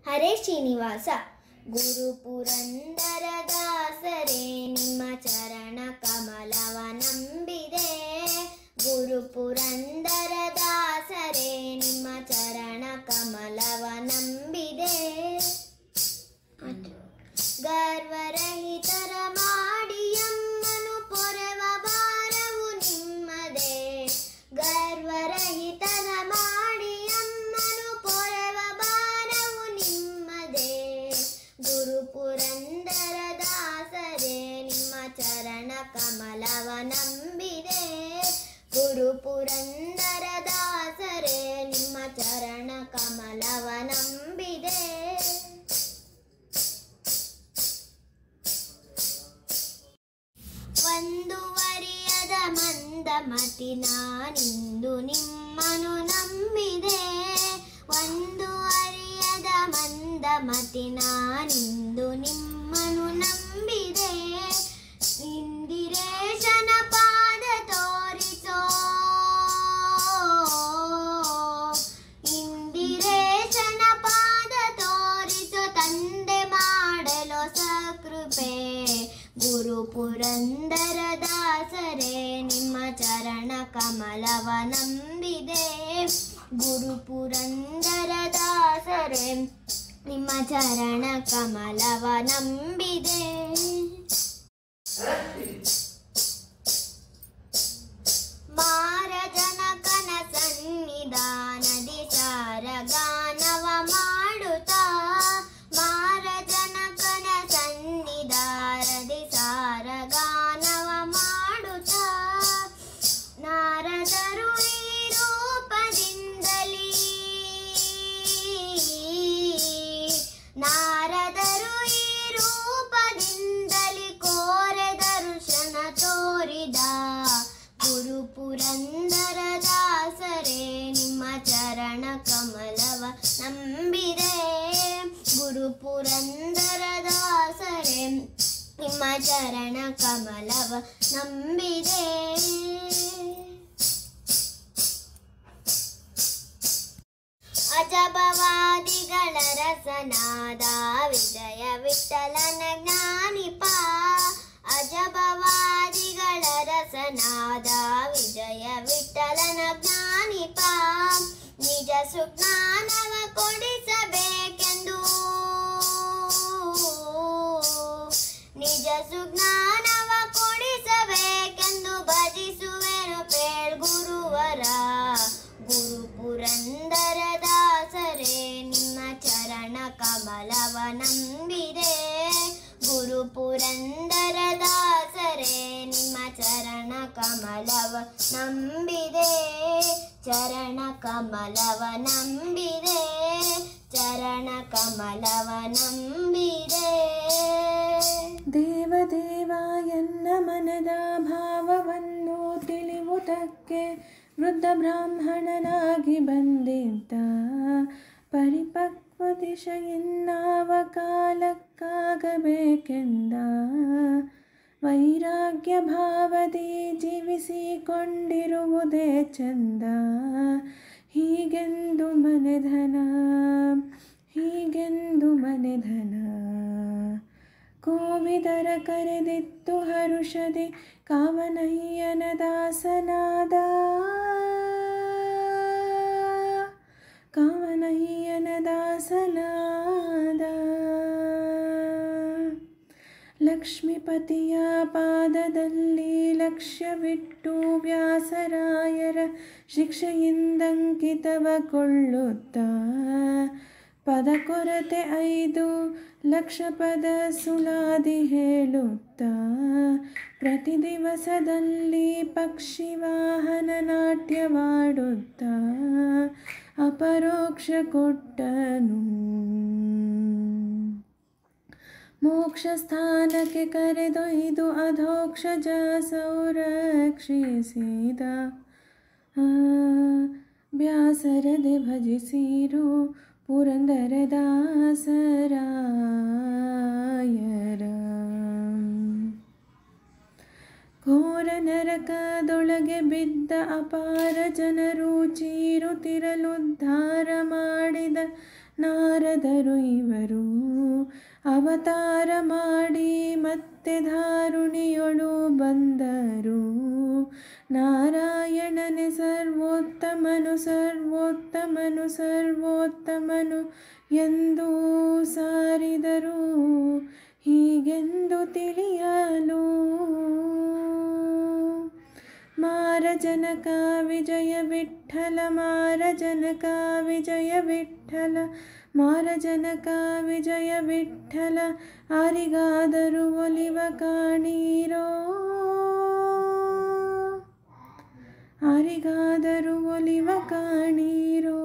ಹರೇ ಶ್ರೀನಿವಾಸ ಗುರು ಪುರಂದರ ದಾಸರೇ ನಿಮ್ಮ ಚರಣ ಕಮಲವ ನಂಬಿದೆ ಗುರು ಪುರಂದರ ದಾಸರೇ ನಿಮ್ಮ ಚರಣ ಕಮಲವ ನಂಬಿದೆ ಗರ್ವರಹಿತರ ಮಾಡಿ ಅಮ್ಮನು ಪೊರೆವ ಭಾರವು ನಿಮ್ಮದೇ ಗರ್ವರಹಿತರ ಮಾಡಿ ಅಮ್ಮನು ಪೊರೆವ ಭಾರವು ನಿಮ್ಮದೇ ಗುರು ಪುರಂದರ ದಾಸರೇ ನಿಮ್ಮ ಚರಣ ಕಮಲವ ನಂಬಿದೆ ಗುರು ಪುರಂದರ ದಾಸರೇ ನಿಮ್ಮ ಚರಣ ಕಮಲವ ನಂಬಿದೆ ಒಂದುವರಿಯದ ಮಂದಮತಿ ನಾನಿಂದು ನಿಮ್ಮನು ನಂಬಿದೆ ಒಂದು ಅರಿಯದ ಮಂದಮತಿ ನಾನಿಂದು ನಿಮ್ಮನು ನಂಬಿದೆ ಇಂದಿರೇಶನ ಪಾದ ತೋರಿಸೋ ಇಂದಿರೇಶನ ಪಾದ ತೋರಿಸೋ ತಂದೆ ಮಾಡಲು ಸಕೃಪೆ ಗುರು ಪುರಂದರ ದಾಸರೇ ನಿಮ್ಮ ಚರಣ ಕಮಲವ ನಂಬಿದೆ ಗುರು ಪುರಂದರ ದಾಸರೇ ನಿಮ್ಮ ಚರಣ ಕಮಲವ ನಂಬಿದೆ ಮಾರಜನಕನ ಸನ್ನಿಧಾನದಿ ಸಾರಗಾನವ ಮಾಡುತ್ತಾ ಮಾರಜನಕನ ಸನ್ನಿಧಾನದಿ ಸಾರಗಾನವ ಮಾಡುತ್ತಾ ನಾರದರು ಈ ರೂಪದಿಂದಲೇ ನಾರದರು ಈ ರೂಪದಿಂದಲೇ ಕೋರೆ ದರ್ಶನ ತೋರಿದ ಗುರು ಪುರಂದರ ದಾಸರೇ ನಿಮ್ಮ ಚರಣ ಕಮಲವ ನಂಬಿದೆ ಗುರು ಪುರಂದರ ದಾಸರೇ ನಿಮ್ಮ ಚರಣ ಕಮಲವ ನಂಬಿದೆ ಅಜಬವಾದಿಗಳ ರಸನಾದ ವಿಜಯ ವಿಠಲನ ಜ್ಞಾನಿಪ ಅಜಬವಾದಿಗಳ ರಸನಾದ ವಿಜಯ ವಿಠಲನ ಜ್ಞಾನಿಪ ನಿಜ ಸುಜ್ಞಾನವ ಕೊಡಿಸಬೇಕೆಂದು ನಿಜ ಸುಜ್ಞಾನವ ಕೊಡಿಸಬೇಕೆಂದು ಭಜಿಸುವೆನು ಪೇಳ್ ಗುರುವರ ಗುರು ಪುರಂದರ ದಾಸರೇ ನಿಮ್ಮ ಚರಣ ಕಮಲವ ನಂಬಿದೆ ಗುರು ಪುರಂದರ ದಾಸರೇ ನಿಮ್ಮ ಚರಣ ಕಮಲವ ನಂಬಿದೆ ಚರಣ ಕಮಲವ ನಂಬಿದೆ ಚರಣ ಕಮಲವ ನಂಬಿದೆ ದೇವದೇವ ಎನ್ನ ಮನದ ಭಾವವನ್ನು ತಿಳಿಯುವುದಕ್ಕೆ ವೃದ್ಧ ಬ್ರಾಹ್ಮಣನಾಗಿ ಬಂದಿದ್ದ ಪರಿಪಕ್ವ ದಿಶೆಯನ್ನಾವ ಕಾಲಕ್ಕಾಗಬೇಕೆಂದ ವೈರಾಗ್ಯ ಭಾವದಿ ಜೀವಿಸಿಕೊಂಡಿರುವುದೇ ಚಂದ ಹೀಗೆಂದು ಮನೆಧನ ಹೀಗೆಂದು ಮನೆಧನ ಕೋವಿದರ ಕರೆದಿತ್ತು ಹರುಷದೆ ಕಾವನಯ್ಯನ ದಾಸನಾದ ಕಾವನಯ್ಯನ ದಾಸನಾದ ಲಕ್ಷ್ಮೀಪತಿಯ ಪಾದದಲ್ಲಿ ಲಕ್ಷ್ಯವಿಟ್ಟು ವ್ಯಾಸರಾಯರ ಶಿಕ್ಷೆಯಿಂದಂಕಿತವಗೊಳ್ಳುತ್ತಾ ಪದ ಕೊರತೆ ಐದು ಲಕ್ಷ ಪದ ಸುಲಾದಿ ಹೇಳುತ್ತಾ ಪ್ರತಿ ದಿವಸದಲ್ಲಿ ಪಕ್ಷಿ ವಾಹನ ನಾಟ್ಯವಾಡುತ್ತಾ ಅಪರೋಕ್ಷ ಕೊಟ್ಟನು ಮೋಕ್ಷ ಸ್ಥಾನಕ್ಕೆ ಕರೆದೊಯ್ದು ಅಧೋಕ್ಷಜ ಸಂರಕ್ಷಿಸಿದ ಆ, ಬ್ಯಾಸರದೆ ಭಜಿಸಿರು ಪುರಂದರ ದಾಸರಾಯರ ಘೋರ ನರಕದೊಳಗೆ ಬಿದ್ದ ಅಪಾರ ಜನರು ಚೀರುತ್ತಿರಲುದ್ಧಾರ ಮಾಡಿದ ನಾರದರು ಇವರು ಅವತಾರ ಮಾಡಿ ಮತ್ತೆ ಧಾರುಣಿಯೊಳು ಬಂದರು ನಾರಾಯಣನೆ ಸರ್ವೋತ್ತಮನು ಸರ್ವೋತ್ತಮನು ಸರ್ವೋತ್ತಮನು ಎಂದು ಸಾರಿದರು ಹೀಗೆಂದು ತಿಳಿಯಲು ಮಾರಜನಕ ವಿಜಯ ವಿಠಲ ಮಾರಜನಕ ವಿಜಯ ವಿಠಲ ಮಾರಜನಕ ವಿಜಯ ವಿಠಲ ಆರಿಗಾದರೂ ಒಲಿವ ಕಾಣೀರೋ ಆರಿಗಾದರೂ ಒಲಿವ ಕಾಣೀರೋ